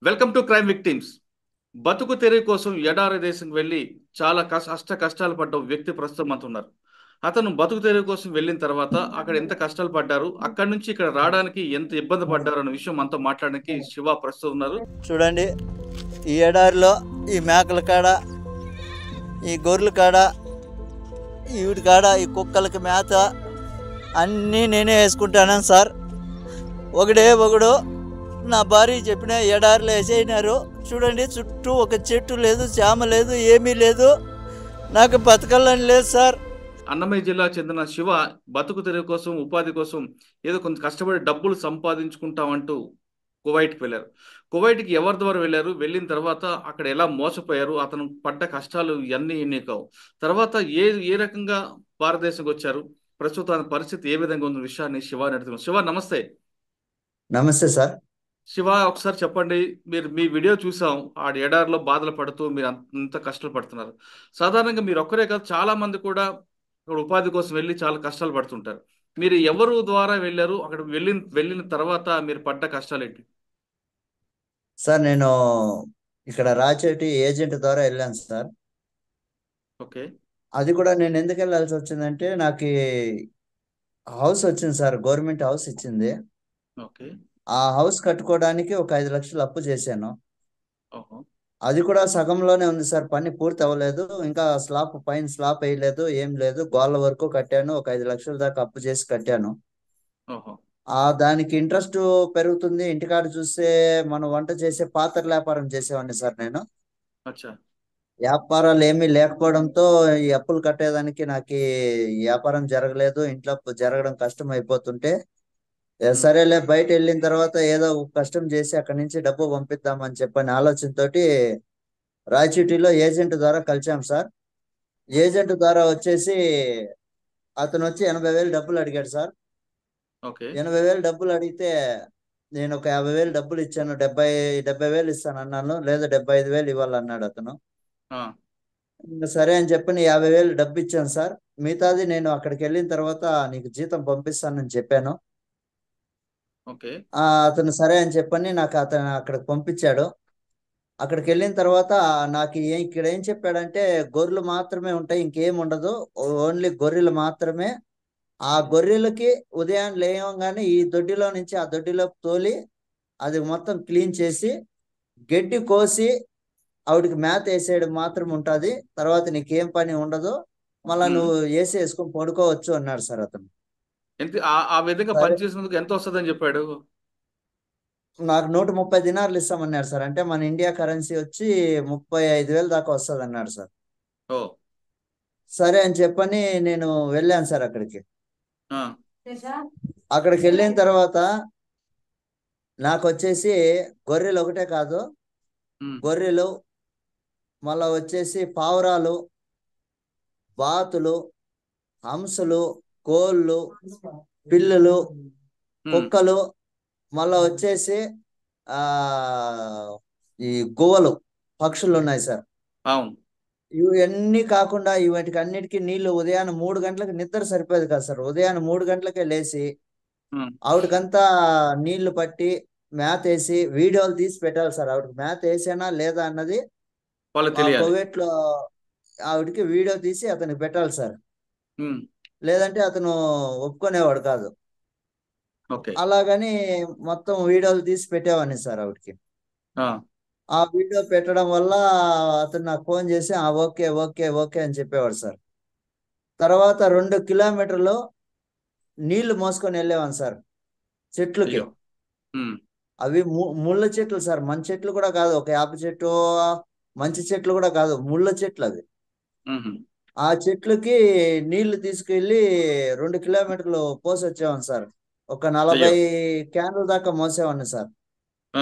Welcome to crime victims బతుకు తెరువు కోసం ఎడారి దేశం వెళ్ళి చాలా కష్ట అష్ట కష్టాలు పడ్డ వ్యక్తి ప్రస్తుతం మనతో ఉన్నారు అతను బతుకు తెరువు కోసం వెళ్ళిన తర్వాత అక్కడ ఎంత కష్టాలు పడ్డారు అక్కడి నుంచి ఇక్కడ రావడానికి ఎంత ఇబ్బంది పడ్డారు అన్న విషయం మనతో మాట్లాడడానికి శివ ప్రస్తుతం ఉన్నారు చూడండి ఈ ఎడారిలో ఈ మేకల కాడ ఈ గొర్రెల కాడ ఈ వీటి కాడ ఈ కుక్కలకి మేత అన్నీ నేనే వేసుకుంటాను సార్ ఒకడే ఒకడు నా భార్య చెప్పిన ఎడారిలో వేసేసినారు చూడండి చుట్టూ ఒక చెట్టు లేదు చేమ లేదు ఏమీ లేదు నాకు బతకాలని లేదు సార్ అన్నమయ్య జిల్లా చెందిన శివ బతుకు తెరువు కోసం ఉపాధి కోసం ఏదో కొంత కష్టపడి డబ్బులు సంపాదించుకుంటామంటూ కువైట్కి వెళ్ళారు కువైట్కి ఎవరి ద్వారా వెళ్ళారు వెళ్ళిన తర్వాత అక్కడ ఎలా మోసపోయారు అతను పడ్డ కష్టాలు ఇవన్నీ ఎన్ని కావు తర్వాత ఏ ఏ రకంగా భారతదేశంకి వచ్చారు ప్రస్తుతం ఆయన పరిస్థితి ఏ విధంగా ఉన్న విషయాన్ని శివ నడుతున్నాం శివ నమస్తే నమస్తే సార్ శివ ఒకసారి చెప్పండి మీరు మీ వీడియో చూసాం ఆ ఎడారిలో బాధలు పడుతూ మీరు అంత కష్టాలు పడుతున్నారు సాధారణంగా మీరు ఒక్కరే కాదు చాలా మంది కూడా ఇక్కడ ఉపాధి కోసం వెళ్ళి చాలా కష్టాలు పడుతుంటారు మీరు ఎవరు ద్వారా వెళ్ళారు అక్కడ వెళ్ళిన వెళ్ళిన తర్వాత మీరు పడ్డ కష్టాలు ఏంటి సార్ నేను ఇక్కడ రాచేటి ఏజెంట్ ద్వారా వెళ్ళాను సార్ ఓకే అది కూడా నేను ఎందుకు వెళ్ళాల్సి వచ్చిందంటే నాకు ఈ హౌస్ వచ్చింది సార్ గవర్నమెంట్ హౌస్ ఇచ్చింది ఓకే ఆ హౌస్ కట్టుకోవడానికి ఒక ఐదు లక్షలు అప్పు చేశాను ఓహో అది కూడా సగంలోనే ఉంది సార్ పని పూర్తి అవ్వలేదు ఇంకా స్లాబ్ పైన స్లాబ్ వేయలేదు ఏం లేదు గోళ్ళ వరకు కట్టాను ఒక ఐదు లక్షల దాకా అప్పు చేసి కట్టాను ఓహో ఆ దానికి ఇంట్రెస్ట్ పెరుగుతుంది ఇంటికాడ చూస్తే మనం వంట చేసే పాత్ర వ్యాపారం చేసేవాడిని సార్ నేను అచ్చా వ్యాపారాలు ఏమీ లేకపోవడంతో ఈ అప్పులు కట్టేదానికి నాకు ఈ వ్యాపారం జరగలేదు ఇంట్లో జరగడం కష్టం అయిపోతుంటే ఏ సరేలే బయట వెళ్ళిన తర్వాత ఏదో ఒక కష్టం చేసి అక్కడి నుంచి డబ్బు పంపిద్దామని చెప్పని ఆలోచనతోటి రాయచూటిలో ఏజెంట్ ద్వారా కలిసాం సార్ ఏజెంట్ ద్వారా వచ్చేసి అతను వచ్చి ఎనభై వేలు డబ్బులు అడిగాడు సార్ ఓకే ఎనభై వేలు డబ్బులు అడిగితే నేను ఒక యాభై వేలు డబ్బులు ఇచ్చాను డెబ్బై డెబ్బై వేలు ఇస్తాను అన్నాను లేదా డెబ్బై ఐదు వేలు ఇవ్వాలన్నాడు అతను ఆ, ఇంకా సరే అని చెప్పని యాభై వేలు డబ్బు ఇచ్చాను సార్ మిగతాది నేను అక్కడికి వెళ్ళిన తర్వాత నీకు జీతం పంపిస్తానని చెప్పాను ఓకే ఆ అతను సరే అని చెప్పని నాకు అతను అక్కడికి పంపించాడు అక్కడికి వెళ్ళిన తర్వాత నాకు ఏం ఇక్కడ ఏం చెప్పాడంటే గొర్రెలు మాత్రమే ఉంటాయి ఇంకేం ఉండదు ఓన్లీ గొర్రెలు మాత్రమే ఆ గొర్రెలకి ఉదయం లేవగానే ఈ దొడ్డిలో నుంచి ఆ దొడ్డిలోకి తోలి అది మొత్తం క్లీన్ చేసి గడ్డి కోసి ఆవిడకి మేత వేసేయడం మాత్రం ఉంటుంది తర్వాత నీకేం పని ఉండదు మళ్ళా Hmm. నువ్వు వేసి వేసుకొని పడుకోవచ్చు అన్నాడు సార్ అతను ఎంత ఆ- ఆ విధంగా సరే. పని చేసినందుకు ఎంత వస్తుందని చెప్పాడు నాకు నూట ముప్పై దినార్లు ఇస్తామన్నారు సార్ అంటే మన ఇండియా కరెన్సీ వచ్చి ముప్పై ఐదు వేలు దాకా వస్తుంది అన్నాడు సార్ ఓ సరే అని చెప్పని నేను వెళ్ళాను సార్ అక్కడికి ఆ, అక్కడికి వెళ్ళిన తర్వాత నాకు వచ్చేసి గొర్రెలు ఒకటే కాదు ఉమ్, గొర్రెలు మళ్ళా వచ్చేసి పావురాలు బాతులు హంసలు కోళ్ళు పిల్లులు ఉమ్, కుక్కలు మళ్ళా వచ్చేసి ఆ ఈ గువ్వలు పక్షులు ఉన్నాయి సార్ అవును ఇవన్నీ కాకుండా వీటికి అన్నిటికీ నీళ్లు ఉదయాన్నే మూడు గంటలకు నిద్ర సరిపోయేది కదా సార్ ఉదయాన్నే మూడు గంటలకే లేచి ఉమ్, ఆవిడకంతా నీళ్లు పట్టి మేత వేసి వీడియోలు తీసి పెట్టాలి సార్ ఆవిడకి మేత వేసానా లేదా అన్నది వాళ్ళకి ఆ తెలియాలి కోవేట్లో ఆవిడకి వీడియో తీసి అతనికి పెట్టాలి సార్ ఉమ్, లేదంటే అతను ఒప్పుకునేవాడు కాదు ఓకే అలాగని మొత్తం వీడియోలు తీసి పెట్టేవాడిని సార్ ఆవిడకి ఆ, ఆ వీడియో పెట్టడం వల్ల అతను నాకు ఫోన్ చేసి ఆ ఓకే ఓకే ఓకే అని చెప్పేవాడు సార్ తర్వాత రెండు కిలోమీటర్లు నీళ్లు మోసుకొని వెళ్ళేవాను సార్ చెట్లకి అయ్యో ఉమ్, అవి ము- ముళ్ళ చెట్లు సార్ మంచి చెట్లు కూడా కాదు ఒక యాప చెట్టు మంచి చెట్లు కూడా కాదు ముళ్ళ చెట్లు అవి ఉమ్, ఆ చెట్లకి నీళ్లు తీసుకెళ్లి రెండు కిలోమీటర్లు పోసి వచ్చేవాను సార్ ఒక నలభై క్యాన్ల దాకా మోసేవాడిని సార్ ఆ,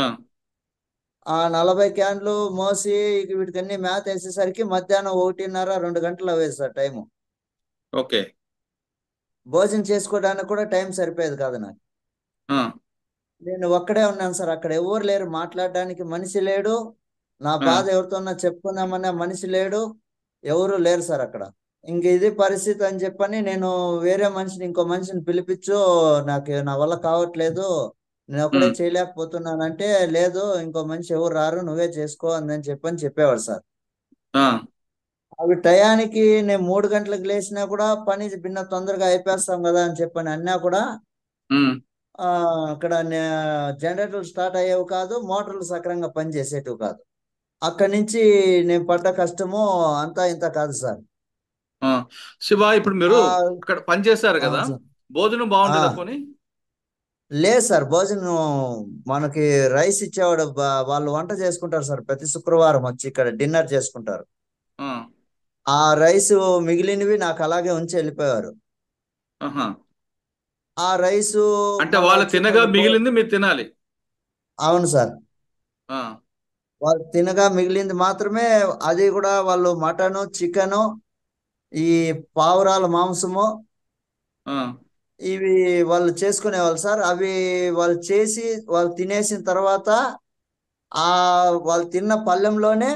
ఆ నలభై క్యాన్లు మోసి ఇక వీటికన్నీ మేత వేసేసరికి మధ్యాహ్నం ఒకటిన్నర రెండు గంటలు అవ్వేది సార్ టైము ఓకే భోజనం చేసుకోవడానికి కూడా టైం సరిపోయేది కాదు నాకు ఆ, నేను ఒక్కడే ఉన్నాను సార్ అక్కడ ఎవరు లేరు మాట్లాడడానికి మనిషి లేడు నా ఆ. బాధ ఎవరితోన్నా చెప్పుకుందామనే మనిషి లేడు ఎవరు లేరు సార్ అక్కడ ఇంక ఇది పరిస్థితి అని చెప్పని నేను వేరే మనిషిని ఇంకో మనిషిని పిలిపించు నాకు నా వల్ల కావట్లేదు నేను ఒకడే ఉమ్, చేయలేకపోతున్నానంటే లేదు ఇంకో మనిషి ఎవరు రారు నువ్వే చేసుకో అందని చెప్పని చెప్పేవాడు సార్ ఆ, అవి టయానికి నేను మూడు గంటలకు లేచినా కూడా పని భిన్న తొందరగా అయిపోస్తాం కదా అని చెప్పని అన్నా కూడా ఉమ్, ఆ అక్కడ జనరేటర్లు స్టార్ట్ అయ్యేవి కాదు మోటార్లు సక్రంగా పనిచేసేటివి కాదు అక్కడి నుంచి నేను పడ్డ కష్టము అంతా ఇంత కాదు సార్ ఆ. శివ ఇప్పుడు మీరు ఆ అక్కడ పని చేశారు కదా అవును సార్ భోజనం ఆ బాగుండేదా పోనీ లేదు సార్ భోజనం మనకి రైస్ ఇచ్చేవాడు బా- వాళ్ళు వంట చేసుకుంటారు సార్ ప్రతి శుక్రవారం వచ్చి ఇక్కడ డిన్నర్ చేసుకుంటారు ఆ, ఆ రైస్ మిగిలినవి నాకు అలాగే ఉంచి వెళ్ళిపోయారు ఆహా. ఆ రైస్ అంటే మళ్ళా వాళ్ళు వచ్చి తినగా మళ్ళీ భో మిగిలింది మీరు తినాలి అవును సార్ ఆ, వాళ్ళు తినగా మిగిలింది మాత్రమే అది కూడా వాళ్ళు మటను చికెను ఈ పావురాల మాంసము ఆ, ఇవి వాళ్ళు చేసుకునేవాళ్ళు సార్ అవి వాళ్ళు చేసి వాళ్ళు తినేసిన తర్వాత ఆ వాళ్ళు తిన్న పళ్ళెంలోనే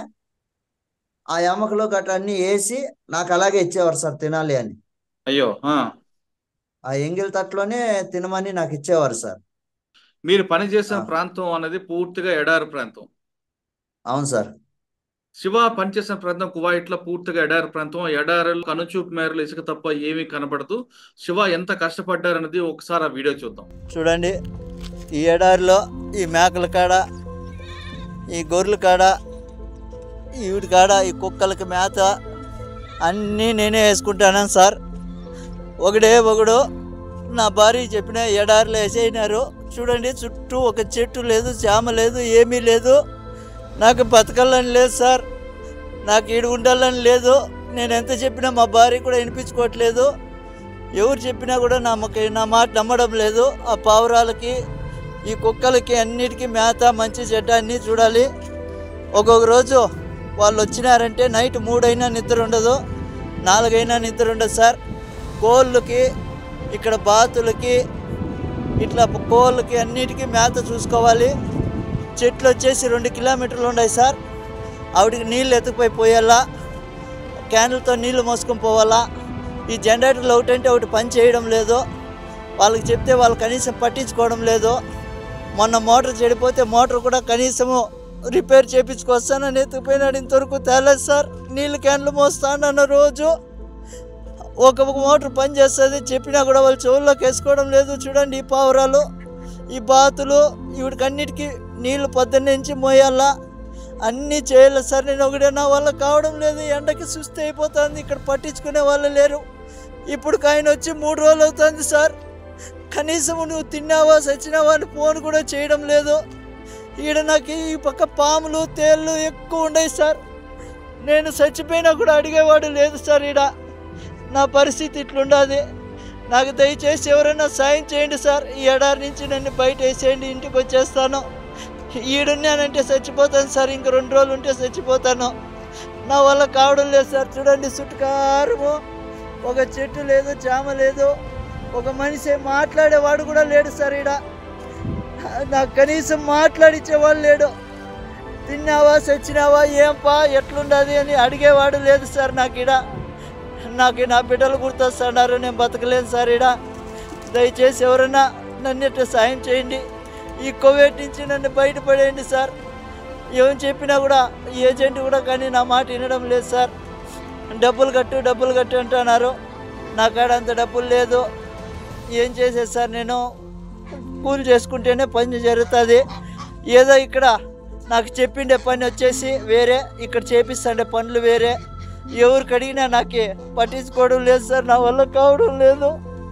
ఆ ఎముకలు గట్రా అన్ని వేసి నాకు అలాగే ఇచ్చేవారు సార్ తినాలి అని అయ్యో ఆ. ఆ ఎంగిల్ తట్లోనే తినమని నాకు ఇచ్చేవారు సార్ మీరు పని చేసిన ఆ, ప్రాంతం అనేది పూర్తిగా ఎడారి ప్రాంతం అవును సార్ శివ పనిచేసిన ప్రాంతం కువైట్లో పూర్తిగా ఎడారి ప్రాంతం ఎడారులు కనుచూపు మేరలు ఇసుక తప్ప ఏమీ కనపడదు శివ ఎంత కష్టపడ్డారన్నది ఒకసారి ఆ వీడియో చూద్దాం చూడండి ఈ ఎడారిలో ఈ మేకల కాడ ఈ గొర్రెల కాడ ఈ వీటి కాడ ఈ కుక్కలకి మేత అన్నీ నేనే వేసుకుంటాను సార్ ఒకడే ఒకడు నా భార్య చెప్పిన ఎడారిలో వేసేసినారు చూడండి చుట్టూ ఒక చెట్టు లేదు జామ లేదు ఏమీ లేదు నాకు బతకాలని లేదు సార్ నాకు ఈడు ఉండాలని లేదు నేను ఎంత చెప్పినా మా భార్య కూడా వినిపించుకోవట్లేదు ఎవరు చెప్పినా కూడా నమ్మక నా మాట నమ్మడం లేదు ఆ పావురాలకి ఈ కుక్కలకి అన్నిటికీ మేత మంచి చెడ్డ అన్నీ చూడాలి ఒక్కొక్క రోజు వాళ్ళు వచ్చినారంటే నైట్ మూడైనా నిద్ర ఉండదు నాలుగైనా నిద్ర ఉండదు సార్ కోళ్ళకి ఇక్కడ బాతులకి ఇట్లా కోళ్ళకి అన్నిటికీ మేత చూసుకోవాలి చెట్లు వచ్చేసి రెండు కిలోమీటర్లు ఉన్నాయి సార్ ఆవిడకి నీళ్ళు ఎత్తుకుపోయి పోయాలా క్యాన్లతో నీళ్లు మోసుకొని పోవాలా ఈ జనరేటర్లు ఒకటంటే ఒకటి పని చేయడం లేదు వాళ్ళకి చెప్తే వాళ్ళు కనీసం పట్టించుకోవడం లేదు మొన్న మోటార్ చెడిపోతే మోటార్ కూడా కనీసము రిపేర్ చేయించుకొస్తానని ఎత్తుకుపోయినాడు ఇంతవరకు తేలేదు సార్ నీళ్ళు క్యాన్లు మోస్తానన్న రోజు ఒక ఒక మోటార్ పని చేస్తుంది చెప్పినా కూడా వాళ్ళు చెవుల్లోకి వేసుకోవడం లేదు చూడండి ఈ పావురాలు ఈ బాతులు వీటికి అన్నిటికీ నీళ్లు పొద్దున్నే నుంచి మోయాలా అన్నీ చేయాలి సార్ నేను ఒకటే నా వల్ల కావడం లేదు ఎండకి సుస్థి అయిపోతుంది ఇక్కడ పట్టించుకునే వాళ్ళు లేరు ఇప్పుడు ఆయన వచ్చి మూడు రోజులు అవుతుంది సార్ కనీసం నువ్వు తిన్నావా సచ్చినావా అని ఫోన్ కూడా చేయడం లేదు ఈడ నాకు ఈ పక్క పాములు తేళ్ళు ఎక్కువ ఉన్నాయి సార్ నేను చచ్చిపోయినా కూడా అడిగేవాడు లేదు సార్ ఈడ నా పరిస్థితి ఇట్లుండాది నాకు దయచేసి ఎవరైనా సాయం చేయండి సార్ ఈ ఎడారి నుంచి నన్ను బయట వేసేయండి ఇంటికి వచ్చేస్తాను ఈడున్నానంటే చచ్చిపోతాను సార్ ఇంక రెండు రోజులు ఉంటే చచ్చిపోతాను నా వల్ల కావడం లేదు సార్ చూడండి చుట్టుకారము ఒక చెట్టు లేదు జామ లేదు ఒక మనిషి మాట్లాడేవాడు కూడా లేడు సార్ ఈడ నాకు కనీసం మాట్లాడిచ్చేవాడు లేడు తిన్నావా చచ్చినావా ఏంపా ఎట్లుండదు అని అడిగేవాడు లేదు సార్ నాకు ఈడ నాకు నా బిడ్డలు గుర్తొస్తున్నారు నేను బతకలేను సార్ ఈడ దయచేసి ఎవరైనా నన్ను ఇట్లా సాయం చేయండి ఈ కోవిడ్ నుంచి నన్ను బయటపడేయండి సార్ ఏం చెప్పినా కూడా ఏజెంట్ కూడా కానీ నా మాట వినడం లేదు సార్ డబ్బులు కట్టు డబ్బులు కట్టు అంటున్నారు నా కాడ అంత డబ్బులు లేదు ఏం చేసేది సార్ నేను కూలి చేసుకుంటేనే పని జరుగుతుంది ఏదో ఇక్కడ నాకు చెప్పిండే పని వచ్చేసి వేరే ఇక్కడ చేపిస్తుండే పనులు వేరే ఎవరికి అడిగినా నాకే పట్టించుకోవడం లేదు సార్ నా వల్ల కావడం లేదు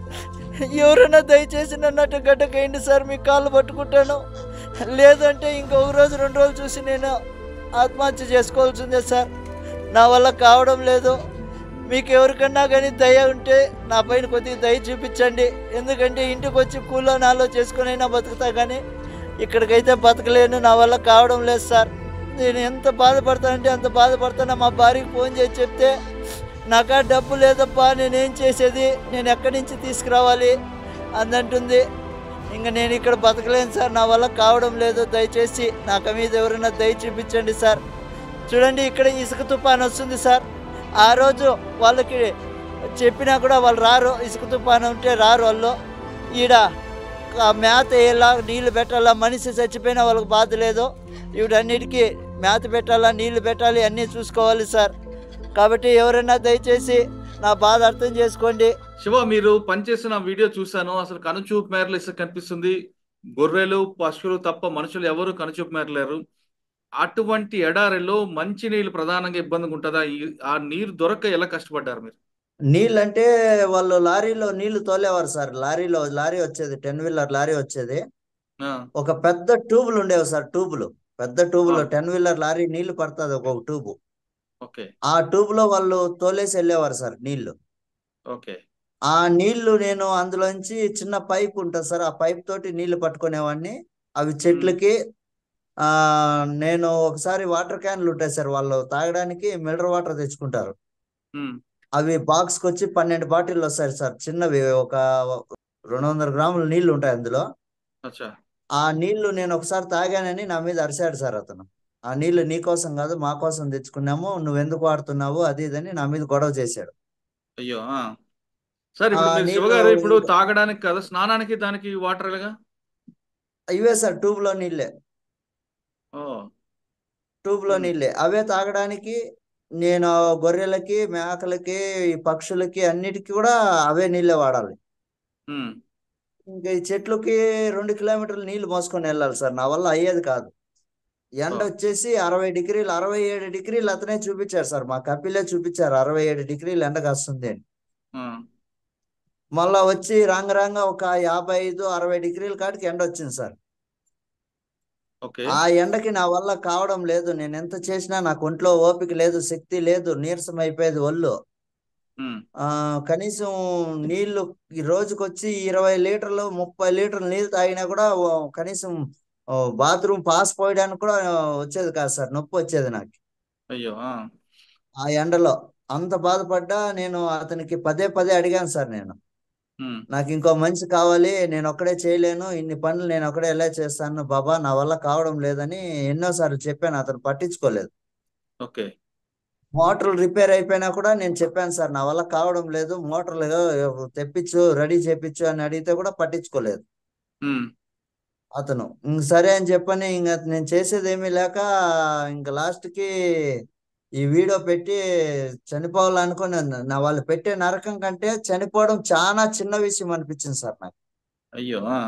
ఎవరైనా దయచేసి నన్ను అటు గడ్డకేయండి సార్ మీ కాళ్ళు పట్టుకుంటాను లేదంటే ఇంకొక రోజు రెండు రోజులు చూసి నేను ఆత్మహత్య చేసుకోవాల్సిందే సార్ నా వల్ల కావడం లేదు మీకు ఎవరికన్నా కానీ దయ ఉంటే నా పైన కొద్దిగా దయ చూపించండి ఎందుకంటే ఇంటికి వచ్చి కూలో నాలో చేసుకుని అయినా బతుకుతా కానీ ఇక్కడికైతే బతకలేను నా వల్ల కావడం లేదు సార్ నేను ఎంత బాధపడతానంటే అంత బాధపడతాను మా భార్యకి ఫోన్ చేసి చెప్తే నాకా డబ్బు లేదప్పా నేనేం చేసేది నేను ఎక్కడి నుంచి తీసుకురావాలి అందంటుంది ఇంకా నేను ఇక్కడ బతకలేను సార్ నా వల్ల కావడం లేదు దయచేసి నాకు మీద ఎవరైనా దయ చూపించండి సార్ చూడండి ఇక్కడ ఇసుక తుఫాన్ వస్తుంది సార్ ఆ రోజు వాళ్ళకి చెప్పినా కూడా వాళ్ళు రారు ఇసుక తుఫాన్ ఉంటే రారు వాళ్ళు ఈడ ఆ మేత వేయాలా నీళ్లు పెట్టాలా మనిషి చచ్చిపోయినా వాళ్ళకి బాధ లేదు వీటన్నిటికీ మేత పెట్టాలా నీళ్లు పెట్టాలి అన్నీ చూసుకోవాలి సార్ కాబట్టి ఎవరైనా దయచేసి నా బాధ అర్థం చేసుకోండి శివ మీరు పనిచేసిన వీడియో చూశాను అసలు కనుచూపు మేరలు ఇసుక కనిపిస్తుంది గొర్రెలు పశువులు తప్ప మనుషులు ఎవరు కనుచూపు మేరలేరు అటువంటి ఎడారిలో మంచి నీళ్ళు ప్రధానంగా ఇబ్బందిగా ఉంటుందా ఈ- ఆ నీరు దొరక్క ఎలా కష్టపడ్డారు మీరు నీళ్ళు అంటే వాళ్ళు లారీలో నీళ్లు తోలేవారు సార్ లారీలో లారీ వచ్చేది టెన్ వీలర్ లారీ వచ్చేది ఆ, ఒక పెద్ద ట్యూబులు ఉండేవి సార్ ట్యూబులు పెద్ద ట్యూబులు ఆ. టెన్ వీలర్ లారీ నీళ్లు పడుతుంది ఒక్కొక్క ట్యూబు ఓకే ఆ ట్యూబ్ లో వాళ్ళు తోలేసి వెళ్ళేవారు సార్ నీళ్లు ఓకే ఆ నీళ్లు నేను అందులోంచి చిన్న పైప్ ఉంటుంది సార్ ఆ పైప్ తోటి నీళ్లు పట్టుకునేవాడిని అవి చెట్లకి ఆ నేను ఒకసారి వాటర్ క్యాన్లు ఉంటాయి సార్ వాళ్ళు తాగడానికి మినరల్ వాటర్ తెచ్చుకుంటారు ఉమ్, అవి బాక్స్ కి వచ్చి పన్నెండు బాటిల్ వస్తాయి సార్ చిన్నవి ఒక రెండు వందల గ్రాముల నీళ్లు ఉంటాయి అందులో అచ్చా ఆ నీళ్లు నేను ఒకసారి తాగానని నా మీద అరిశాడు సార్ అతను ఆ నీళ్లు నీ కోసం కాదు మా కోసం తెచ్చుకున్నాము నువ్వు ఎందుకు వాడుతున్నావు అది ఇదని నా మీద గొడవ చేశాడు అయ్యో ఆ. సార్ ఇప్పుడు ఆ మీరు నీళ్ళు శివగారు ఇప్పుడు ఇంకా- తాగడానికి కదా స్నానానికి దానికి వాటర్ ఎలాగా ఇవే సార్ ట్యూబ్ లో నీళ్ళే ఓ ట్యూబ్ లో ఉమ్. నీళ్ళే అవే తాగడానికి నేను గొర్రెలకి మేకలకి ఈ పక్షులకి అన్నిటికీ కూడా అవే నీళ్ళే వాడాలి ఉమ్, ఇంకా ఈ చెట్లకి రెండు కిలోమీటర్లు నీళ్లు మోసుకొని వెళ్ళాలి సార్ నా వల్ల అయ్యేది కాదు ఎండ ఓ. వచ్చేసి అరవై డిగ్రీలు అరవై ఏడు డిగ్రీలు అతనే చూపించారు సార్ మా కపిలే చూపించారు అరవై ఏడు డిగ్రీలు ఎండ కాస్తుంది అని ఆ, మళ్ళా వచ్చి రాంగ రాంగ ఒక యాభై ఐదు అరవై డిగ్రీల కాడికి ఎండ వచ్చింది సార్ ఓకే ఆ ఎండకి నా వల్ల కావడం లేదు నేను ఎంత చేసినా నాకు ఒంట్లో ఓపిక లేదు శక్తి లేదు నీరసం అయిపోయేది ఒళ్ళు ఉమ్, ఆ కనీసం నీళ్లు ఈ రోజుకొచ్చి ఇరవై లీటర్లు ముప్పై లీటర్లు నీళ్లు తాగినా కూడా ఓ కనీసం బాత్రూమ్ పాస్ పోయడానికి కూడా వచ్చేది కాదు సార్ నొప్పి వచ్చేది నాకు అయ్యో ఆ, ఆ ఎండలో అంత బాధపడ్డా నేను అతనికి పదే పదే అడిగాను సార్ నేను ఉమ్, నాకు ఇంకో మనిషి కావాలి నేను ఒక్కడే చేయలేను ఇన్ని పనులు నేను ఒక్కడే ఎలా చేస్తాను బాబా నా వల్ల కావడం లేదని ఎన్నోసార్లు చెప్పాను అతను పట్టించుకోలేదు ఓకే మోటార్లు రిపేర్ అయిపోయినా కూడా నేను చెప్పాను సార్ నా వల్ల కావడం లేదు మోటార్లు తెప్పించు రెడీ చేపించు అని అడిగితే కూడా పట్టించుకోలేదు ఉమ్, అతను ఇంక సరే అని చెప్పని ఇంక నేను చేసేది ఏమీ లేక ఇంక లాస్ట్ కి ఈ వీడియో పెట్టి చనిపోవాలనుకుని ఉన్నా. నా వాళ్ళు పెట్టే నరకం కంటే చనిపోవడం చాలా చిన్న విషయం అనిపించింది సార్ నాకు అయ్యో ఆ,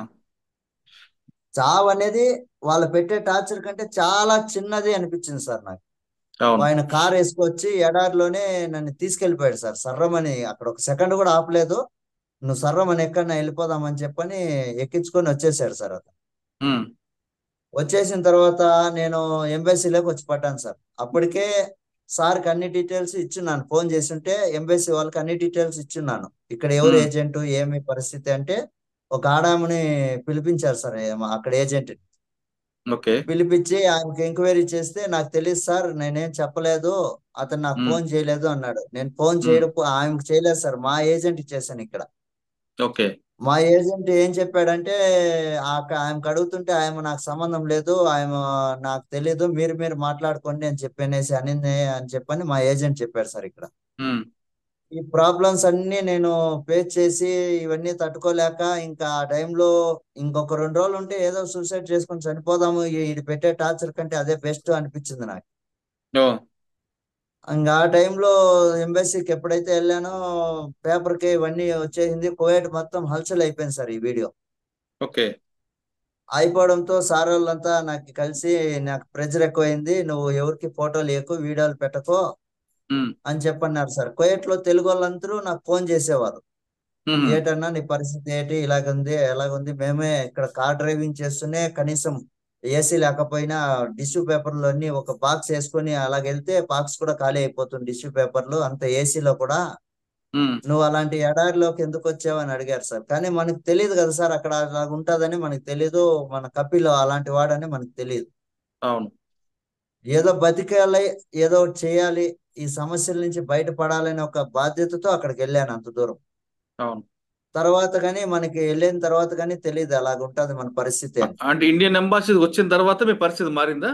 చావు అనేది వాళ్ళు పెట్టే టార్చర్ కంటే చాలా చిన్నది అనిపించింది సార్ నాకు అవును ఆయన కార్ వేసుకొచ్చి ఎడారిలోనే నన్ను తీసుకెళ్లిపోయాడు సార్ సర్రమని అక్కడ ఒక సెకండ్ కూడా ఆపలేదు నువ్వు సర్రమని ఎక్కడన్నా వెళ్ళిపోదామని చెప్పని ఎక్కించుకొని వచ్చేసాడు సార్ అతను ఉమ్, వచ్చేసిన తర్వాత నేను ఎంబసీలోకి వచ్చి పడ్డాను సార్ అప్పటికే సార్కి అన్ని డీటెయిల్స్ ఇచ్చున్నాను ఫోన్ చేసి ఉంటే ఎంబసీ వాళ్ళకి అన్ని డీటెయిల్స్ ఇచ్చున్నాను ఇక్కడ ఎవరు Hmm. ఏజెంట్ ఏమి పరిస్థితి అంటే ఒక ఆడామని పిలిపించారు సార్ ఏమ- అక్కడ ఏజెంట్ ఓకే పిలిపించి ఆయనకి ఎంక్వైరీ చేస్తే నాకు తెలియదు సార్ నేనేం చెప్పలేదు అతను నాకు Hmm. ఫోన్ చేయలేదు అన్నాడు నేను ఫోన్ Hmm. చేయడం ఆయనకు చేయలేదు సార్ మా ఏజెంట్ చేశాను ఇక్కడ ఓకే మా ఏజెంట్ ఏం చెప్పాడంటే ఆ- ఆయనకు అడుగుతుంటే ఆయన నాకు సంబంధం లేదు ఆయన నాకు తెలియదు మీరు మీరు మాట్లాడుకోండి అని చెప్పనేసి అనింది అని చెప్పని మా ఏజెంట్ చెప్పారు సార్ ఇక్కడ ఉమ్, ఈ ప్రాబ్లమ్స్ అన్ని నేను ఫేస్ చేసి ఇవన్నీ తట్టుకోలేక ఇంకా ఆ టైంలో ఇంకొక రెండు రోజులు ఉంటే ఏదో సూసైడ్ చేసుకొని చనిపోదాము ఈ- ఇది పెట్టే టార్చర్ కంటే అదే బెస్ట్ అనిపించింది నాకు ఓ ఇంకా ఆ టైంలో ఎంబసీకి ఎప్పుడైతే వెళ్ళానో పేపర్ కి ఇవన్నీ వచ్చేసింది కువైట్ మొత్తం హల్చల్ అయిపోయింది సార్ ఈ వీడియో ఓకే అయిపోవడంతో సార్ వాళ్ళంతా నాకు కలిసి నాకు ప్రెజర్ ఎక్కువైంది నువ్వు ఎవరికి ఫోటోలు ఎక్కువ వీడియోలు పెట్టకో ఉమ్, అని చెప్పన్నారు సార్ కువైట్ లో తెలుగు వాళ్ళందరూ నాకు ఫోన్ చేసేవారు ఉమ్, ఏటన్నా నీ పరిస్థితి ఏంటి ఇలాగుంది ఎలాగుంది మేమే ఇక్కడ కార్ డ్రైవింగ్ చేస్తూనే కనీసం ఏసీ లేకపోయినా టిష్యూ పేపర్లు అన్ని ఒక బాక్స్ వేసుకొని అలాగెళ్తే బాక్స్ కూడా ఖాళీ అయిపోతుంది టిష్యూ పేపర్లు అంత ఏసీలో కూడా ఉమ్, నువ్వు అలాంటి ఎడారిలోకి ఎందుకు వచ్చావు అని అడిగారు సార్ కానీ మనకు తెలియదు కదా సార్ అక్కడ అలా ఉంటుందని మనకు తెలియదు మన కపిలో అలాంటి వాడని మనకు తెలియదు అవును ఏదో బతికాలి ఏదో ఒకటి చేయాలి ఈ సమస్యల నుంచి బయటపడాలని ఒక బాధ్యతతో అక్కడికి వెళ్ళాను అంత దూరం అవును తర్వాత కానీ మనకి వెళ్ళిన తర్వాత కానీ తెలియదు అలాగ ఉంటది మన పరిస్థితి అని అంటే ఇండియన్ ఎంబాసీ వచ్చిన తర్వాత మీ పరిస్థితి మారిందా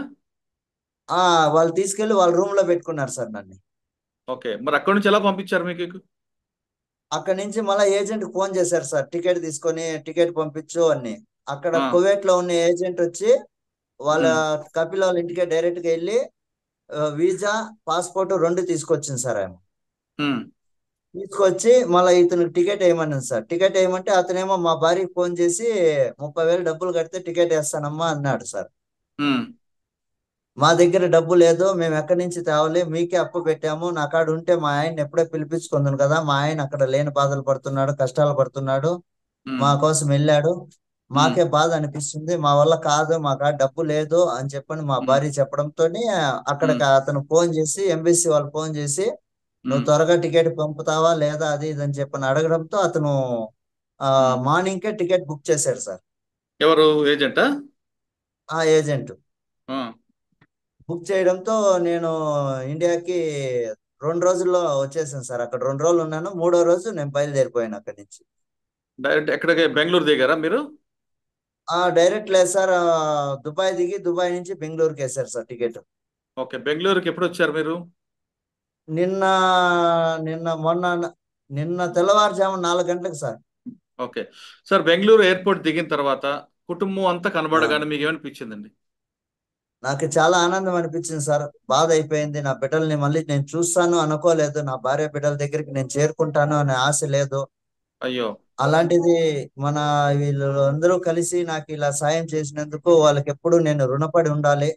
ఆ వాళ్ళు తీసుకెళ్లి వాళ్ళ రూమ్ లో పెట్టుకున్నారు సార్ నన్ను ఓకే మరి అక్కడి నుంచి ఎలా పంపించారు మీకు అక్కడి నుంచి మళ్ళీ ఏజెంట్ ఫోన్ చేశారు సార్ టికెట్ తీసుకొని టికెట్ పంపించు అని అక్కడ ఆ. కువైట్ లో ఉన్న ఏజెంట్ వచ్చి వాళ్ళ ఉమ్. కపిల్ వాళ్ళ ఇంటికి డైరెక్ట్ గా వెళ్ళి ఆ, వీసా పాస్పోర్ట్ రెండు తీసుకొచ్చింది సార్ ఆయన ఉమ్, తీసుకొచ్చి మళ్ళీ ఇతనికి టికెట్ వేయమన్నాను సార్ టికెట్ వేయమంటే అతనేమో మా భార్యకి ఫోన్ చేసి ముప్పై వేలు డబ్బులు కడితే టికెట్ వేస్తానమ్మా అన్నాడు సార్ ఉమ్, మా దగ్గర డబ్బు లేదు మేము ఎక్కడి నుంచి తేవాలి మీకే అప్పు పెట్టాము నా కాడ ఉంటే మా ఆయన ఎప్పుడే పిలిపించుకుందాను కదా మా ఆయన అక్కడ లేని బాధలు పడుతున్నాడు కష్టాలు పడుతున్నాడు ఉమ్, మా కోసం వెళ్ళాడు మాకే బాధ అనిపిస్తుంది మా వల్ల కాదు మా కాడ డబ్బు లేదు అని చెప్పని మా ఉమ్. భార్య చెప్పడంతో అక్కడికి అతను ఫోన్ చేసి ఎంబీసీ వాళ్ళు ఫోన్ చేసి నువ్వు ఉమ్, త్వరగా టికెట్ పంపుతావా లేదా అది ఇది అని చెప్పని అడగడంతో అతను ఆ ఉమ్. మార్నింగ్ కే టికెట్ బుక్ చేశాడు సార్ ఎవరు ఏజెంటా ఆ ఏజెంట్ ఆ, బుక్ చేయడంతో నేను ఇండియాకి రెండు రోజుల్లో వచ్చేసాను సార్ అక్కడ రెండు రోజులు ఉన్నాను మూడో రోజు నేను బయలుదేరిపోయాను అక్కడి నుంచి డైరెక్ట్ ఎక్కడికి బెంగళూరు దిగారా మీరు ఆ డైరెక్ట్ లేదు సార్ ఆ, దుబాయ్ దిగి దుబాయ్ నుంచి బెంగళూరుకి వేశారు సార్ టికెట్ ఓకే బెంగళూరుకి ఎప్పుడు వచ్చారు మీరు నిన్న నిన్న మొన్న నిన్న తెల్లవారుజాము నాలుగు గంటలకు sir okay sir Bengaluru airport దిగిన తర్వాత కుటుంబం అంతా కనబడగానే మీకు ఏమనిపించిందండి నాకు చాలా ఆనందం అనిపించింది సార్ బాధ అయిపోయింది నా బిడ్డల్ని మళ్ళీ నేను చూస్తాను అనుకోలేదు నా భార్య బిడ్డల దగ్గరికి నేను చేరుకుంటాను అనే ఆశ లేదు అయ్యో అలాంటిది మన వీళ్ళు అందరూ కలిసి నాకు ఇలా సాయం చేసినందుకు వాళ్ళకి ఎప్పుడు నేను రుణపడి ఉండాలి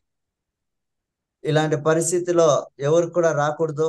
ఇలాంటి పరిస్థితిలో ఎవరికి కూడా రాకూడదు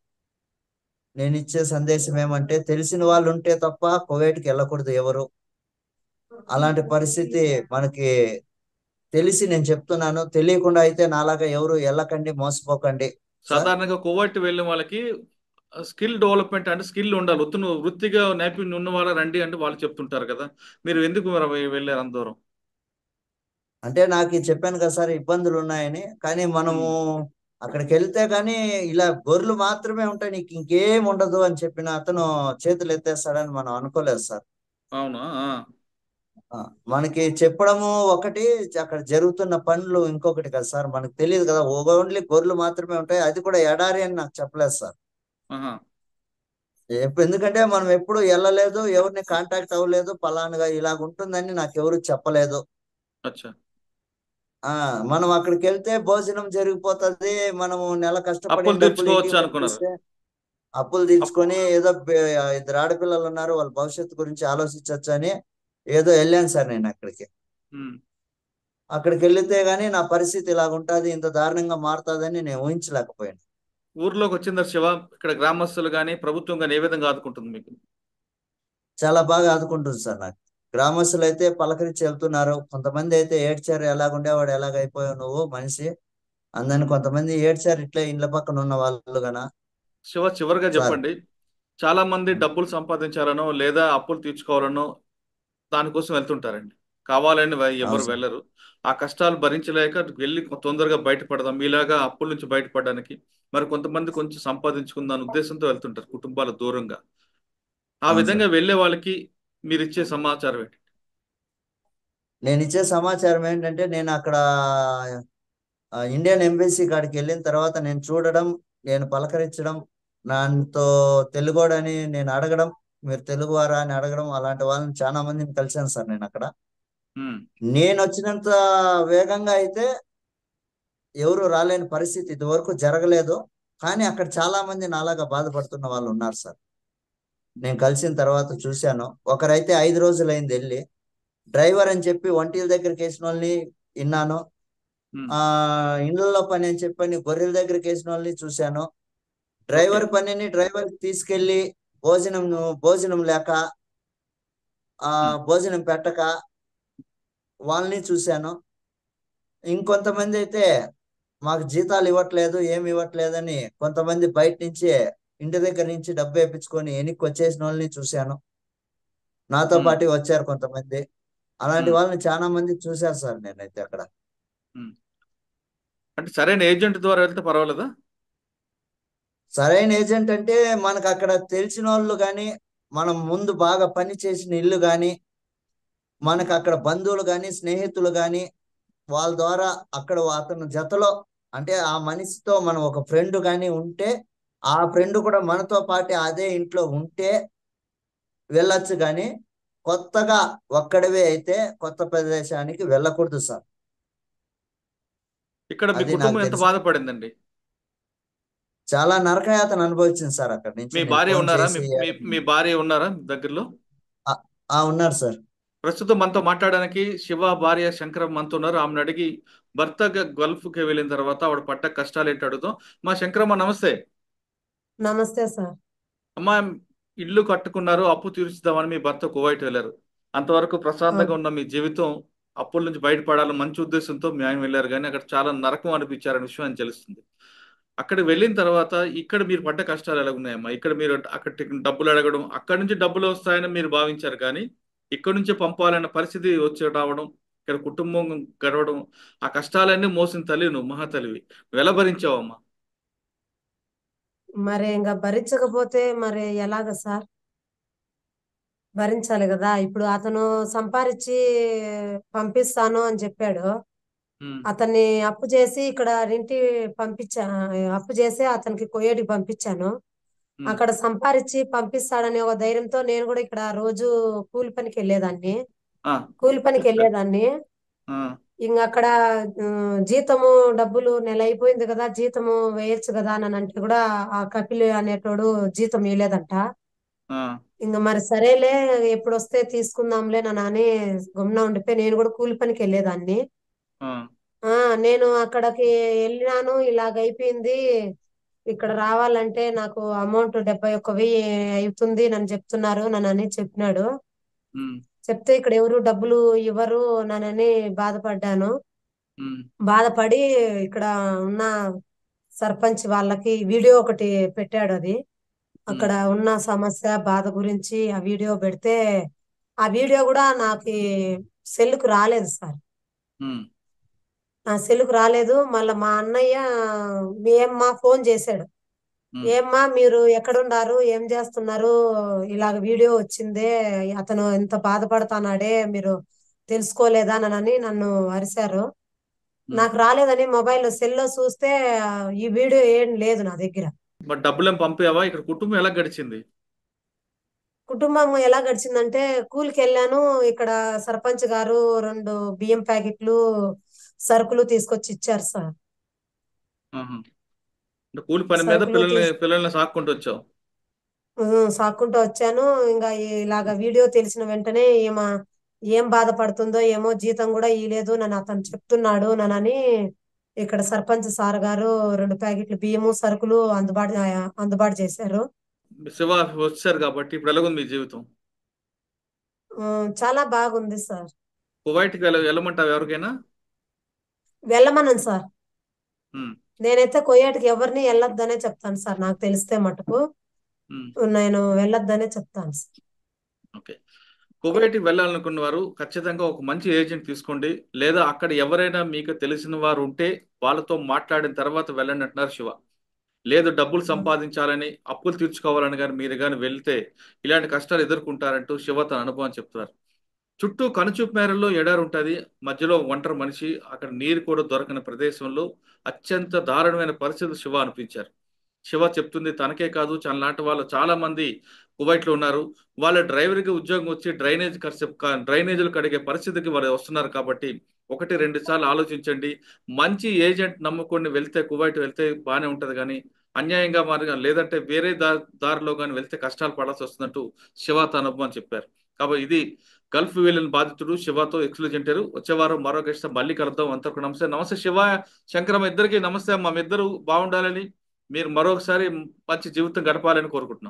నేను ఇచ్చే సందేశం ఏమంటే తెలిసిన వాళ్ళు ఉంటే తప్ప కువైట్కి వెళ్ళకూడదు ఎవరు అలాంటి పరిస్థితి మనకి తెలిసి నేను చెప్తున్నాను తెలియకుండా అయితే నాలాగా ఎవరు వెళ్ళకండి మోసపోకండి సార్ సాధారణంగా కువైట్ వెళ్ళిన వాళ్ళకి స్కిల్ డెవలప్మెంట్ అంటే స్కిల్ ఉండాలి వృత్తి వృత్తిగా నైపుణ్యం ఉన్న వాళ్ళ రండి అంటే వాళ్ళు చెప్తుంటారు కదా మీరు ఎందుకు మరి వెళ్ళారు అంత దూరం అంటే నాకు ఇది చెప్పాను కదా సార్ ఇబ్బందులు ఉన్నాయని కానీ మనము అక్కడికి వెళ్తే కానీ ఇలా గొర్రెలు మాత్రమే ఉంటాయి నీకు ఇంకేం ఉండదు అని చెప్పిన అతను చేతులు ఎత్తేస్తాడని మనం అనుకోలేదు సార్ అవునా ఆ, ఆ, మనకి చెప్పడము ఒకటి అక్కడ జరుగుతున్న పనులు ఇంకొకటి కదా సార్ మనకు తెలియదు కదా ఓన్లీ గొర్రెలు మాత్రమే ఉంటాయి అది కూడా ఎడారి అని నాకు చెప్పలేదు సార్ ఆహా. ఎప్పు- ఎందుకంటే మనం ఎప్పుడు వెళ్ళలేదు ఎవరిని కాంటాక్ట్ అవ్వలేదు పలానుగా ఇలాగ ఉంటుందని నాకు ఎవరు చెప్పలేదు అచ్చా ఆ మనం అక్కడికి వెళ్తే భోజనం జరిగిపోతది మనము నెల కష్టపడి అప్పులు డబ్బులు తీర్చుకోవచ్చు ఇంటికి అనుకున్నారు. పంపిస్తే అప్పులు తీర్చుకొని ఏదో బె- ఇద్దరు ఆడపిల్లలు ఉన్నారు వాళ్ళ భవిష్యత్తు గురించి ఆలోచించవచ్చు అని ఏదో వెళ్ళాను సార్ నేను అక్కడికి ఉమ్. అక్కడికి వెళితే గానీ నా పరిస్థితి ఇలాగ ఉంటది ఇంత దారుణంగా మారుతుందని నేను ఊహించలేకపోయాను ఊర్లోకి వచ్చిన తర్వాత శివ ఇక్కడ గ్రామస్తులు కానీ ప్రభుత్వం కానీ ఏ విధంగా ఆదుకుంటుంది మీకు చాలా బాగా ఆదుకుంటుంది సార్ నాకు గ్రామస్తులు అయితే పలకరించి వెళ్తున్నారు కొంతమంది అయితే ఏడ్చారు ఎలాగుండేవాడు ఎలాగ అయిపోయావు నువ్వు మనిషి అందని కొంతమంది ఏడ్చారు ఇట్లే ఇండ్ల పక్కన ఉన్న వాళ్ళు గన శివ చివరిగా సార్. చెప్పండి చాలా మంది డబ్బులు సంపాదించాలనో లేదా అప్పులు తీర్చుకోవాలనో దానికోసం వెళ్తుంటారండి కావాలని వై- ఎవరు అవును సార్. వెళ్ళరు ఆ కష్టాలు భరించలేక వెళ్ళి తొందరగా బయటపడదాం మీలాగా అప్పుల నుంచి బయటపడడానికి మరి కొంతమంది కొంచెం సంపాదించుకుందాని ఉద్దేశంతో వెళ్తుంటారు కుటుంబాల దూరంగా ఆ అవును విధంగా వెళ్ళే వాళ్ళకి మీరు ఇచ్చే సమాచారం ఏంటి నేను ఇచ్చే సమాచారం ఏంటంటే నేను అక్కడ ఆ, ఇండియన్ ఎంబసీ కాడికి వెళ్ళిన తర్వాత నేను చూడడం నేను పలకరించడం నాతో తెలుగోడని నేను అడగడం మీరు తెలుగువారా అని అడగడం అలాంటి వాళ్ళని చాలా మందిని కలిశాను సార్ నేను అక్కడ ఉమ్, నేను వచ్చినంత వేగంగా అయితే ఎవరు రాలేని పరిస్థితి ఇదివరకు జరగలేదు కానీ అక్కడ చాలా మంది నాలాగా బాధపడుతున్న వాళ్ళు ఉన్నారు సార్ నేను కలిసిన తర్వాత చూశాను ఒకరైతే ఐదు రోజులైంది వెళ్ళి డ్రైవర్ అని చెప్పి వంటిల దగ్గరికి వేసిన వాళ్ళని విన్నాను ఉమ్, ఆ ఇండ్లలో పని అని చెప్పని గొర్రెల దగ్గరికి వేసిన వాళ్ళని చూశాను డ్రైవర్ పనిని డ్రైవర్ తీసుకెళ్లి భోజనం భోజనం లేక ఆ Hmm. భోజనం పెట్టక వాళ్ళని చూశాను ఇంకొంతమంది అయితే మాకు జీతాలు ఇవ్వట్లేదు ఏమి ఇవ్వట్లేదని కొంతమంది బయట నుంచి ఇంటి దగ్గర నుంచి డబ్బు వేయించుకొని వెనక్కి వచ్చేసిన వాళ్ళని చూశాను నాతో Hmm. పాటు వచ్చారు కొంతమంది అలాంటి Hmm. వాళ్ళని చాలా మంది చూశారు సార్ నేనైతే అక్కడ అంటే సరైన ఏజెంట్ ద్వారా వెళ్తే పర్వాలేదా సరైన ఏజెంట్ అంటే మనకు అక్కడ తెలిసిన వాళ్ళు కానీ మనం ముందు బాగా పని చేసిన ఇల్లు కానీ మనకు అక్కడ బంధువులు కానీ స్నేహితులు కానీ వాళ్ళ ద్వారా అక్కడ అతను జతలో అంటే ఆ మనిషితో మనం ఒక ఫ్రెండ్ కానీ ఉంటే ఆ ఫ్రెండ్ కూడా మనతో పాటు అదే ఇంట్లో ఉంటే వెళ్ళొచ్చు కానీ కొత్తగా ఒక్కడివే అయితే కొత్త ప్రదేశానికి వెళ్ళకూడదు సార్ ఇక్కడ మీ అది నాకు కుటుంబం ఎంత తెలుసు. బాధపడిందండి చాలా నరకయాతన అనుభవించింది సార్ అక్కడ నుంచి మీ నేను భార్య ఫోన్ ఉన్నారా మీ చేసి, మీ- మీ భార్య ఉన్నారా దగ్గరలో ఆ ఉన్నారు సార్ ప్రస్తుతం మనతో మాట్లాడడానికి శివ భార్య శంకరం మనతో ఉన్నారు ఆమెను అడిగి భర్త గల్ఫ్ కి వెళ్ళిన తర్వాత ఆవిడ పట్ట కష్టాలు ఏంటి అడుగుతాం మా శంకరమ్మ నమస్తే నమస్తే సార్ అమ్మా ఇల్లు కట్టుకున్నారు అప్పు తీర్చుదామని మీ భర్త కువైట్ వెళ్ళారు అంతవరకు ప్రశాంతంగా ఉన్న మీ జీవితం అప్పుల నుంచి బయటపడాలని మంచి ఉద్దేశంతో మీ ఆయన వెళ్ళారు కానీ అక్కడ చాలా నరకం అనిపించారనే విషయం అని తెలుస్తుంది అక్కడ వెళ్ళిన తర్వాత ఇక్కడ మీరు పడ్డ కష్టాలు ఎలా ఉన్నాయమ్మా ఇక్కడ మీరు అక్కడ డబ్బులు అడగడం అక్కడ నుంచి డబ్బులు వస్తాయని మీరు భావించారు కానీ ఇక్కడ నుంచి పంపాలన్న పరిస్థితి వచ్చి రావడం ఇక్కడ కుటుంబం గడవడం ఆ కష్టాలన్నీ మోసిన తల్లి నువ్వు మహాతల్లివి నువ్వు ఎలా భరించావమ్మా మరి ఇంకా భరించకపోతే మరి ఎలాగ సార్ భరించాలి కదా ఇప్పుడు అతను సంపాదించి పంపిస్తాను అని చెప్పాడు ఉమ్, అతన్ని అప్పు చేసి ఇక్కడ ఇంటి పంపించా అప్పు చేసి అతనికి కొయ్యేటికి పంపించాను ఉమ్, అక్కడ సంపాదించి పంపిస్తాడనే ఒక ధైర్యంతో నేను కూడా ఇక్కడ రోజు కూలి పనికి వెళ్ళేదాన్ని ఆ, కూలి పనికి వెళ్ళేదాన్ని ఆ, ఇంక అక్కడ ఉమ్, జీతము డబ్బులు నెల అయిపోయింది కదా జీతము వేయొచ్చు కదా అని అంటే కూడా ఆ కపిల్ అనేటోడు జీతం ఇవ్వలేదంట ఆ, ఇంక మరి సరేలే ఎప్పుడు వస్తే తీసుకుందాంలే అని గమ్మున ఉండిపోయి నేను కూడా కూలి పనికి వెళ్ళేదాన్ని ఆ, ఆ నేను అక్కడికి వెళ్ళినాను ఇలాగ అయిపోయింది ఇక్కడ రావాలంటే నాకు అమౌంట్ డెబ్బై ఒక్క వెయ్యి అవుతుంది నన్ను చెప్తున్నారు నన్నని చెప్పినాడు ఉమ్, చెప్తే ఇక్కడ ఎవరు డబ్బులు ఇవ్వరు నన్నని బాధపడ్డాను ఉమ్, బాధపడి ఇక్కడ ఉన్న సర్పంచ్ వాళ్ళకి వీడియో ఒకటి పెట్టాడు అది అక్కడ ఉన్న సమస్య బాధ గురించి ఆ వీడియో పెడితే ఆ వీడియో కూడా నాకు సెల్లుకు రాలేదు సార్ ఉమ్, నా సెల్లుకు రాలేదు మళ్ళా మా అన్నయ్య మీ ఏమ్మా ఫోన్ చేశాడు ఉమ్. ఏమ్మా మీరు ఎక్కడున్నారు ఏం చేస్తున్నారు ఇలాగ వీడియో వచ్చిందే అతను ఎంత బాధపడుతున్నాడే మీరు తెలుసుకోలేదా అని నన్ను అరిశారు నాకు రాలేదని మొబైల్ సెల్లో చూస్తే ఆ, ఈ వీడియో ఏం లేదు నా దగ్గర మరి డబ్బులు ఏం పంపావా ఇక్కడ కుటుంబం ఎలా గడిచింది కుటుంబం ఎలా గడిచిందంటే కూలికి వెళ్ళాను ఇక్కడ సర్పంచ్ గారు రెండు బియ్యం ప్యాకెట్లు సరుకులు తీసుకొచ్చి ఇచ్చారు సార్ ఆహా. అంటే కూలి పని మీద సరుకులు పిల్లల్ని తీసు- పిల్లల్ని సాక్కుంటూ వచ్చావు ఉమ్, సాక్కుంటూ వచ్చాను ఇంకా ఇలాగ వీడియో తెలిసిన వెంటనే ఏమ ఏం బాధపడుతుందో ఏమో జీతం కూడా ఇయ్యలేదు నన్ను అతను చెప్తున్నాడు నన్నని ఇక్కడ సర్పంచ్ సార్ గారు రెండు ప్యాకెట్లు బియ్యము సరుకులు అందుబాటు అందుబాటు చేశారు శివ వచ్చారు కాబట్టి ఇప్పుడు ఎలాగుంది మీ జీవితం ఉమ్, చాలా బాగుంది సార్ కువైట్కి వెళ్ళ వెళ్ళమంటావు ఎవరికైనా వెళ్ళమన్నాను సార్ ఉమ్, నేనైతే కొయ్యేటికి ఎవరిని వెళ్ళొద్దనే చెప్తాను సార్ నాకు తెలిస్తే మటుకు ఉమ్. నేను వెళ్ళొద్దనే చెప్తాను సార్ ఓకే కువైట్కి వెళ్ళాలనుకున్న వారు ఖచ్చితంగా ఒక మంచి ఏజెంట్ తీసుకోండి లేదా అక్కడ ఎవరైనా మీకు తెలిసిన వారు ఉంటే వాళ్ళతో మాట్లాడిన తర్వాత వెళ్ళండి అంటున్నారు శివ లేదు డబ్బులు సంపాదించాలని అప్పులు తీర్చుకోవాలని కానీ మీరు కానీ వెళ్తే ఇలాంటి కష్టాలు ఎదుర్కొంటారంటూ శివ తన అనుభవం చెప్తున్నారు చుట్టూ కనుచూపు మేరలో ఎడారి ఉంటుంది మధ్యలో ఒంటరి మనిషి అక్కడ నీరు కూడా దొరకని ప్రదేశంలో అత్యంత దారుణమైన పరిస్థితులు శివ అనిపించారు శివ చెప్తుంది తనకే కాదు లాంటి వాళ్ళు చాలా మంది కువైట్లో ఉన్నారు వాళ్ళ డ్రైవర్కి ఉద్యోగం వచ్చి డ్రైనేజ్ ఖర్చు డ్రైనేజీలు కడిగే పరిస్థితికి వాళ్ళు వస్తున్నారు కాబట్టి ఒకటి రెండు సార్లు ఆలోచించండి మంచి ఏజెంట్ నమ్ముకొని వెళ్తే కువైట్ వెళ్తే బాగానే ఉంటది కానీ అన్యాయంగా మరి లేదంటే వేరే దా దారిలో కానీ వెళ్తే కష్టాలు పడాల్సి వస్తున్నట్టు శివ తన అనుభవం చెప్పారు కాబట్టి ఇది గల్ఫ్ వెళ్ళిన బాధితుడు శివతో ఎక్స్క్లూజెంటారు వచ్చే వారం మరో గెస్ట్ మళ్ళీ కలుద్దాం అంతకు నమస్తే నమస్తే శివ శంకరమ్మ ఇద్దరికి నమస్తే అమ్మ మీ ఇద్దరు బాగుండాలని మీరు మరొకసారి మంచి జీవితం గడపాలని కోరుకుంటున్నాం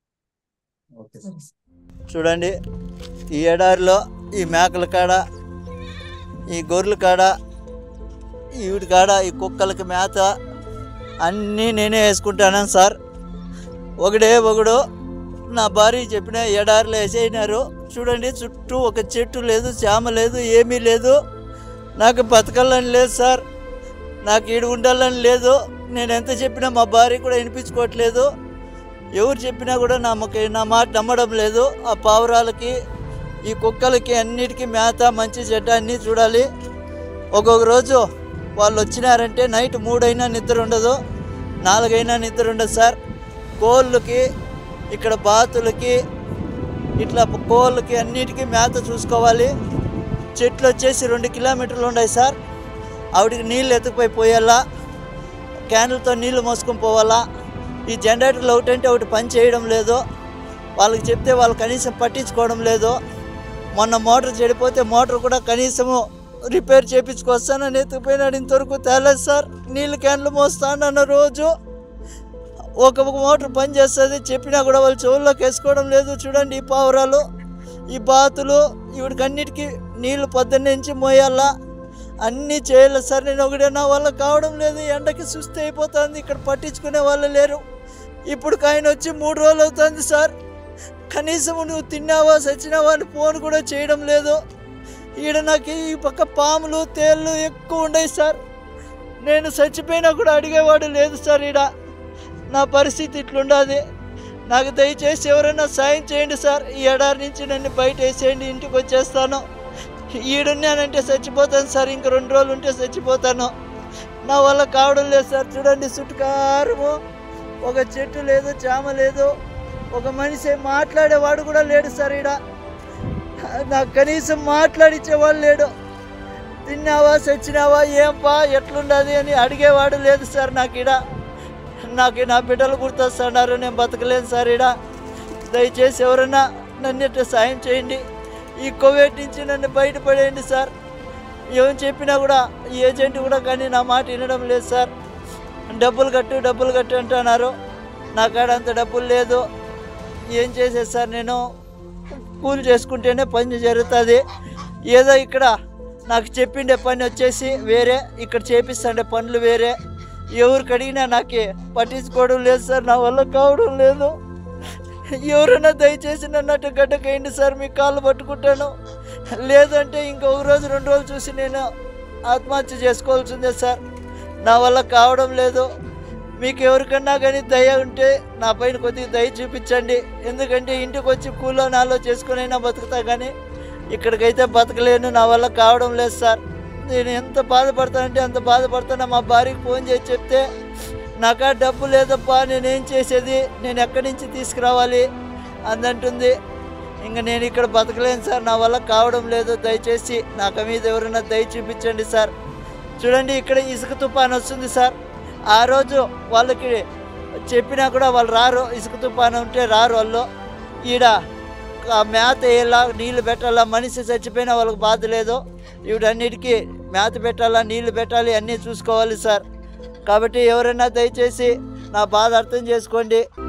ఓకే సరే సార్. చూడండి ఈ ఎడారిలో ఈ మేకల కాడ ఈ గొర్రెల కాడ ఈ వీటి కాడ ఈ కుక్కలకి మేత అన్నీ నేనే వేసుకుంటాను సార్ ఒకడే ఒకడు నా భార్య చెప్పిన ఎడారిలో వేసేసినారు చూడండి చుట్టూ ఒక చెట్టు లేదు చేమ లేదు ఏమీ లేదు నాకు బతకాలని లేదు సార్ నాకు ఈడు ఉండాలని లేదు నేను ఎంత చెప్పినా మా భార్య కూడా వినిపించుకోవట్లేదు ఎవరు చెప్పినా కూడా నా మొక్క నా మాట నమ్మడం లేదు ఆ పావురాలకి ఈ కుక్కలకి అన్నిటికీ మేత మంచి చెడ్డ అన్నీ చూడాలి ఒక్కొక్క రోజు వాళ్ళు వచ్చినారంటే నైట్ మూడైనా నిద్ర ఉండదు నాలుగైనా నిద్ర ఉండదు సార్ కోళ్ళకి ఇక్కడ బాతులకి ఇట్లా కోళ్ళకి అన్నిటికీ మేత చూసుకోవాలి చెట్లు వచ్చేసి రెండు కిలోమీటర్లు ఉన్నాయి సార్ ఆవిడకి నీళ్ళు ఎత్తుకుపోయి పోయాలా క్యాన్లతో నీళ్లు మోసుకొని పోవాలా ఈ జనరేటర్లు ఒకటంటే ఒకటి పని చేయడం లేదు వాళ్ళకి చెప్తే వాళ్ళు కనీసం పట్టించుకోవడం లేదు మొన్న మోటార్ చెడిపోతే మోటార్ కూడా కనీసము రిపేర్ చేయించుకొస్తానని ఎత్తుకుపోయినాడు ఇంతవరకు తేలేదు సార్ నీళ్ళు క్యాన్లు మోస్తానన్న రోజు ఒక మోటార్ పని చేస్తుంది చెప్పినా కూడా వాళ్ళు చెవుల్లోకి వేసుకోవడం లేదు చూడండి ఈ పావురాలు ఈ బాతులు ఇవిడికి అన్నిటికీ నీళ్లు పొద్దున్నే నుంచి మోయాలా అన్నీ చేయాలి సార్ నేను ఒకటే నా వల్ల కావడం లేదు ఎండకి సుస్థి అయిపోతుంది ఇక్కడ పట్టించుకునే వాళ్ళు లేరు ఇప్పుడు ఆయన వచ్చి మూడు రోజులు అవుతుంది సార్ కనీసం నువ్వు తిన్నావా సచ్చినావా అని ఫోన్ కూడా చేయడం లేదు ఈడ నాకు ఈ పక్క పాములు తేళ్ళు ఎక్కువ ఉన్నాయి సార్ నేను చచ్చిపోయినా కూడా అడిగేవాడు లేదు సార్ ఈడ నా పరిస్థితి ఇట్లుండాది నాకు దయచేసి ఎవరైనా సాయం చేయండి సార్ ఈ ఎడారి నుంచి నన్ను బయట వేసేయండి ఇంటికి వచ్చేస్తాను ఈడున్నానంటే చచ్చిపోతాను సార్ ఇంక రెండు రోజులు ఉంటే చచ్చిపోతాను నా వల్ల కావడం లేదు సార్ చూడండి చుట్టుకారము ఒక చెట్టు లేదు చామ లేదు ఒక మనిషి మాట్లాడేవాడు కూడా లేడు సార్ ఈడ నాకు కనీసం మాట్లాడిచ్చేవాడు లేడు తిన్నావా చచ్చినావా ఏంపా ఎట్లుండదు అని అడిగేవాడు లేదు సార్ నాకు ఈడ నాకు నా బిడ్డలు గుర్తొస్తున్నారు నేను బతకలేను సార్ ఈడ దయచేసి ఎవరైనా నన్ను ఇట్లా సాయం చేయండి ఈ కోవిడ్ నుంచి నన్ను బయటపడేయండి సార్ ఏం చెప్పినా కూడా ఈ ఏజెంట్ కూడా కానీ నా మాట వినడం లేదు సార్ డబ్బులు కట్టు డబ్బులు కట్టు అంటున్నారు నా కాడ అంత డబ్బులు లేదు ఏం చేసేది సార్ నేను కూలి చేసుకుంటేనే పని జరుగుతుంది ఏదో ఇక్కడ నాకు చెప్పిండే పని వచ్చేసి వేరే ఇక్కడ చేపిస్తుండే పనులు వేరే ఎవరికి అడిగినా నాకే పట్టించుకోవడం లేదు సార్ నా వల్ల కావడం లేదు ఎవరైనా దయచేసి నన్ను అటు గడ్డకేయండి సార్ మీ కాళ్ళు పట్టుకుంటాను లేదంటే ఇంకొక రోజు రెండు రోజులు చూసి నేను ఆత్మహత్య చేసుకోవాల్సిందే సార్ నా వల్ల కావడం లేదు మీకు ఎవరికన్నా కానీ దయ ఉంటే నా పైన కొద్దిగా దయ చూపించండి ఎందుకంటే ఇంటికి వచ్చి కూలో నాలో చేసుకునైనా బతుకుతా కానీ ఇక్కడికైతే బతకలేను నా వల్ల కావడం లేదు సార్ నేను ఎంత బాధపడతానంటే అంత బాధపడతాను మా భార్యకి ఫోన్ చేసి చెప్తే నాకా డబ్బు లేదప్పా నేనేం చేసేది నేను ఎక్కడి నుంచి తీసుకురావాలి అందంటుంది ఇంకా నేను ఇక్కడ బతకలేను సార్ నా వల్ల కావడం లేదు దయచేసి నాకు మీద ఎవరైనా దయ చూపించండి సార్ చూడండి ఇక్కడ ఇసుక తుఫాన్ వస్తుంది సార్ ఆ రోజు వాళ్ళకి చెప్పినా కూడా వాళ్ళు రారు ఇసుక తుఫాన్ ఉంటే రారు వాళ్ళు ఈడ ఆ మేత వేయాలా నీళ్లు పెట్టాలా మనిషి చచ్చిపోయినా వాళ్ళకి బాధ లేదు వీటన్నిటికీ మేత పెట్టాలా నీళ్లు పెట్టాలి అన్నీ చూసుకోవాలి సార్ కాబట్టి ఎవరైనా దయచేసి నా బాధ అర్థం చేసుకోండి